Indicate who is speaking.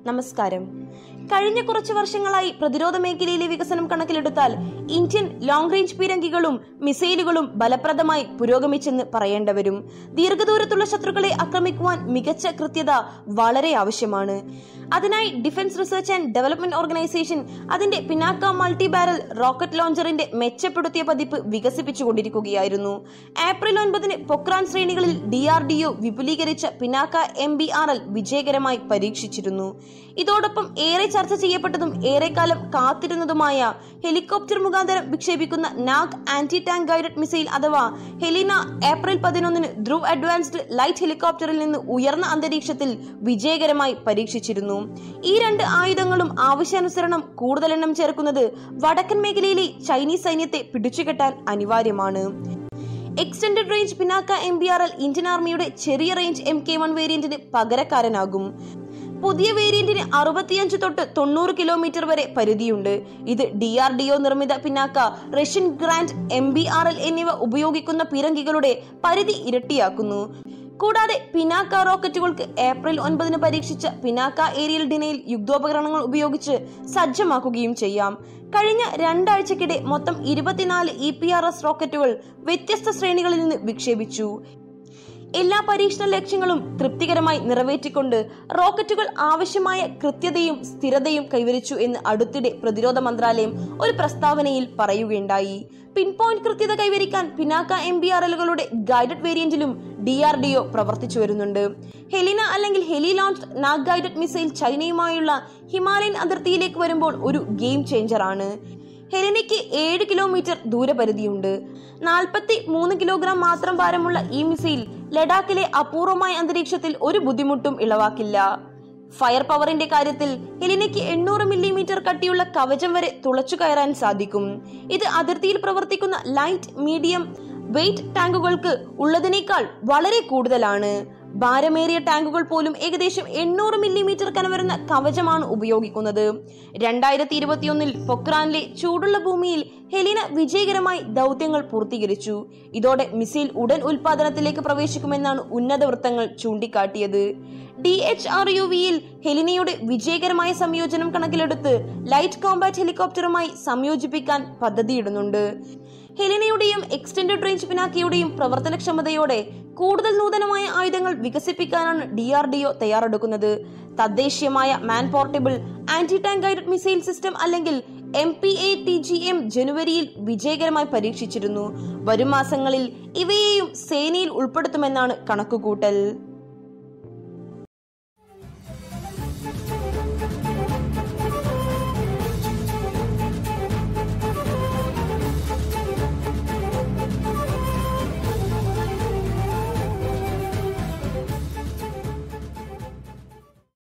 Speaker 1: നമസ്കാരം കഴിഞ്ഞ കുറച്ച് വർഷങ്ങളായി പ്രതിരോധ മേഖലയിലെ വികസനം കണക്കിലെടുത്താൽ ഇന്ത്യൻ ലോങ് റേഞ്ച് പീരങ്കികളും മിസൈലുകളും ഫലപ്രദമായി പുരോഗമിച്ചെന്ന് പറയേണ്ട വരും ദീർഘദൂരത്തുള്ള ശത്രുക്കളെ ആക്രമിക്കുവാൻ മികച്ച കൃത്യത വളരെ ആവശ്യമാണ് അതിനായി defence research and development organisation അതിന്റെ പിനാക്ക മൾട്ടി ബാരൽ റോക്കറ്റ് ലോഞ്ചറിന്റെ മെച്ചപ്പെടുത്തിയ പതിപ്പ് വികസിപ്പിച്ചുകൊണ്ടിരിക്കുകയായിരുന്നു ഏപ്രിൽ ഒൻപതിന് പൊക്രാൻ ശ്രേണികളിൽ ഡി ആർ ഡി ഒ വിപുലീകരിച്ച Pinaka M B R L വിജയകരമായി പരീക്ഷിച്ചിരുന്നു ഇതോടൊപ്പം ഏറെ ചർച്ച ചെയ്യപ്പെട്ടതും ഏറെക്കാലം കാത്തിരുന്നതുമായ ഹെലികോപ്റ്റർ മുഖാന്തരം വിക്ഷേപിക്കുന്ന Nag anti tank guided missile അഥവാ ഹെലിന ഏപ്രിൽ പതിനൊന്നിന് ധ്രുവ് അഡ്വാൻസ്ഡ് ലൈറ്റ് ഹെലികോപ്റ്ററിൽ നിന്ന് ഉയർന്ന അന്തരീക്ഷത്തിൽ വിജയകരമായി പരീക്ഷിച്ചിരുന്നു ഈ രണ്ട് ആയുധങ്ങളും ആവശ്യാനുസരണം കൂടുതലെണ്ണം ചേർക്കുന്നത് വടക്കൻ മേഖലയിലെ ചൈനീസ് സൈന്യത്തെ പിടിച്ചുകെട്ടാൻ അനിവാര്യമാണ് extended range Pinaka M B R L Indian ആർമിയുടെ ചെറിയ റേഞ്ച് എം കെ വൺ വേരിയന്റിന് പകരക്കാരനാകും പുതിയ വേരിയന്റിന് അറുപത്തിയഞ്ച് തൊട്ട് തൊണ്ണൂറ് കിലോമീറ്റർ വരെ പരിധിയുണ്ട് ഇത് ഡി ആർ ഡി ഒ നിർമ്മിത Pinaka Russian grand M B R L എന്നിവ ഉപയോഗിക്കുന്ന പീരങ്കികളുടെ പരിധി ഇരട്ടിയാക്കുന്നു കൂടാതെ പിനാക്ക റോക്കറ്റുകൾക്ക് ഏപ്രിൽ ഒൻപതിന് പരീക്ഷിച്ച പിനാക്ക ഏരിയൽ ഡിനയിൽ യുദ്ധോപകരണങ്ങൾ ഉപയോഗിച്ച് സജ്ജമാക്കുകയും ചെയ്യാം കഴിഞ്ഞ രണ്ടാഴ്ചക്കിടെ മൊത്തം ഇരുപത്തിനാല് ഇ പി ആർ എസ് റോക്കറ്റുകൾ വ്യത്യസ്ത ശ്രേണികളിൽ നിന്ന് വിക്ഷേപിച്ചു എല്ലാ പരീക്ഷണ ലക്ഷ്യങ്ങളും തൃപ്തികരമായി നിറവേറ്റിക്കൊണ്ട് റോക്കറ്റുകൾ ആവശ്യമായ കൃത്യതയും സ്ഥിരതയും കൈവരിച്ചു എന്ന് അടുത്തിടെ പ്രതിരോധ മന്ത്രാലയം ഒരു പ്രസ്താവനയിൽ പറയുകയുണ്ടായി പിൻ പോയിന്റ് കൃത്യത കൈവരിക്കാൻ പിനാക്ക എം ബി ആർ എല്ലുകളുടെ ഗൈഡഡ് വേരിയന്റിലും ഡി ആർ ഡി ഒ പ്രവർത്തിച്ചു വരുന്നുണ്ട് ഹെലിന അല്ലെങ്കിൽ heli launch Nag guided missile ചൈനയുമായുള്ള ഹിമാലയൻ അതിർത്തിയിലേക്ക് വരുമ്പോൾ ഒരു ഗെയിം ചേഞ്ചർ ആണ് ഹെലിനയ്ക്ക് ഏഴ് കിലോമീറ്റർ ദൂരപരിധിയുണ്ട് നാൽപ്പത്തി മൂന്ന് കിലോഗ്രാം മാത്രം ഭാരമുള്ള ഈ മിസൈൽ ലഡാക്കിലെ അപൂർവമായ അന്തരീക്ഷത്തിൽ ഒരു ബുദ്ധിമുട്ടും ഇളവാക്കില്ല ഫയർ പവറിന്റെ കാര്യത്തിൽ ഹെലിനയ്ക്ക് എണ്ണൂറ് മില്ലിമീറ്റർ കട്ടിയുള്ള കവചം വരെ തുളച്ചു കയറാൻ സാധിക്കും ഇത് അതിർത്തിയിൽ പ്രവർത്തിക്കുന്ന ലൈറ്റ് മീഡിയം വെയിറ്റ് ടാങ്കുകൾക്ക് ഉള്ളതിനേക്കാൾ വളരെ കൂടുതലാണ് ഭാരമേറിയ ടാങ്കുകൾ പോലും ഏകദേശം എണ്ണൂറ് മില്ലിമീറ്റർ കനവരുന്ന കവചമാണ് ഉപയോഗിക്കുന്നത് രണ്ടായിരത്തി ഇരുപത്തിയൊന്നിൽ പൊക്രാനിലെ ചൂടുള്ള ഭൂമിയിൽ ഹെലിന വിജയകരമായി ദൗത്യങ്ങൾ പൂർത്തീകരിച്ചു ഇതോടെ മിസൈൽ ഉടൻ ഉൽപാദനത്തിലേക്ക് പ്രവേശിക്കുമെന്നാണ് ഉന്നത വൃത്തങ്ങൾ ചൂണ്ടിക്കാട്ടിയത് ഡി എച്ച് ആർ യു വിയിൽ ഹെലിനയുടെ വിജയകരമായ സംയോജനം കണക്കിലെടുത്ത് ലൈറ്റ് കോമ്പാറ്റ് ഹെലികോപ്റ്ററുമായി സംയോജിപ്പിക്കാൻ പദ്ധതിയിടുന്നുണ്ട് ഹെലിനയുടെയും എക്സ്റ്റൻഡഡ് റേഞ്ച് പിനാക്കിയുടെയും പ്രവർത്തനക്ഷമതയോടെ കൂടുതൽ നൂതനമായ ആയുധങ്ങൾ വികസിപ്പിക്കാനാണ് ഡി ആർ ഡി ഒ തയ്യാറെടുക്കുന്നത് തദ്ദേശീയമായ man portable anti tank guided missile system അല്ലെങ്കിൽ M P A T G M ജനുവരിയിൽ വിജയകരമായി പരീക്ഷിച്ചിരുന്നു വരും മാസങ്ങളിൽ ഇവയെയും സേനയിൽ ഉൾപ്പെടുത്തുമെന്നാണ് കണക്കുകൂട്ടൽ